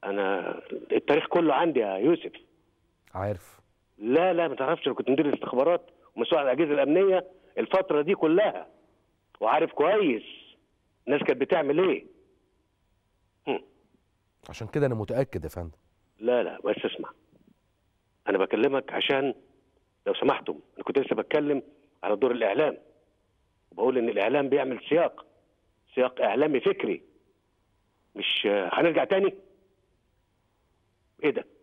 انا التاريخ كله عندي يا يوسف عارف لا لا ما تعرفش انا كنت مدير الاستخبارات ومسؤول عن الاجهزه الامنيه الفتره دي كلها وعارف كويس الناس كانت بتعمل ايه هم. عشان كده انا متاكد يا فندم لا لا بس اسمع انا بكلمك عشان لو سمحتم انا كنت لسه بتكلم على دور الاعلام وبقول ان الاعلام بيعمل سياق سياق اعلامي فكري مش آه، هنرجع تاني ايه ده